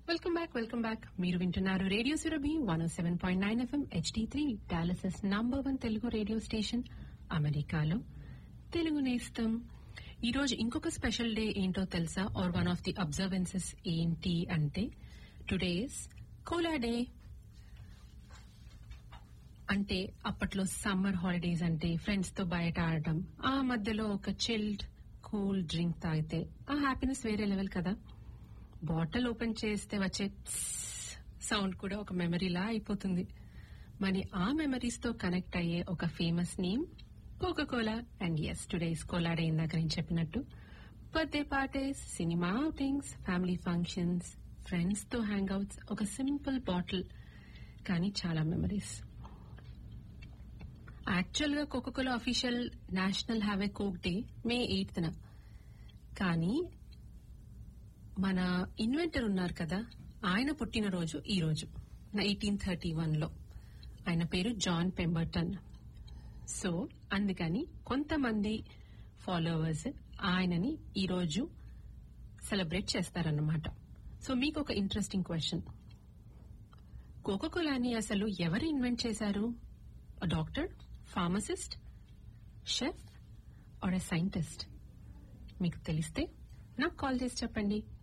welcome back welcome back మీరు వింటున్నారు radio Surabhi one seven point nine FM HD three Dallas's number one Telugu radio station అమెరికాలో తెలుగు నేస్తం ఈ రోజు ఇంకొక స్పెషల్ డే ఏంటో తెలుసా are one of the observances ఏంటి అంటే టుడేస్ కోలా డే అంటే అప్పట్లో సమ్మర్ హాలిడేస్ అంటే ఫ్రెండ్స్ తో బయట ఆడటం ఆ మధ్యలో ఒక చిల్డ్ కూల్ డ్రింక్ తాగితే ఆ హ్యాపీనెస్ వేరే లెవెల్ కదా బాటిల్ ఓపెన్ చేస్తే వచ్చే సౌండ్ కూడా ఒక మెమరీలా అయిపోతుంది మరి ఆ మెమరీస్ తో కనెక్ట్ అయ్యే ఒక famous name Coca Cola and yes today's Cola day ఇందాక నేను చెప్పినట్టు birthday parties cinema outings family functions friends తో హ్యాంగ్ అవుట్స్ ఒక సింపుల్ బాటిల్ కానీ చాలా మెమరీస్ యాక్చువల్ గా Coca Cola official national have a Coke day May eighth న కానీ మన ఇన్వెంటర్ ఉన్నారు కదా ఆయన పుట్టినరోజు ఈ రోజు ఎయిటీన్ థర్టీ వన్ లో ఆయన పేరు జాన్ పెంబర్టన్ సో అందుకని కొంతమంది ఫాలోవర్స్ ఆయనని ఈ రోజు సెలబ్రేట్ చేస్తారన్నమాట సో మీకు ఒక ఇంట్రెస్టింగ్ క్వశ్చన్ కోకోకోలాని అసలు ఎవరు ఇన్వెంట్ చేశారు doctor pharmacist chef or a scientist మీకు తెలిస్తే నాకు కాల్ చేసి చెప్పండి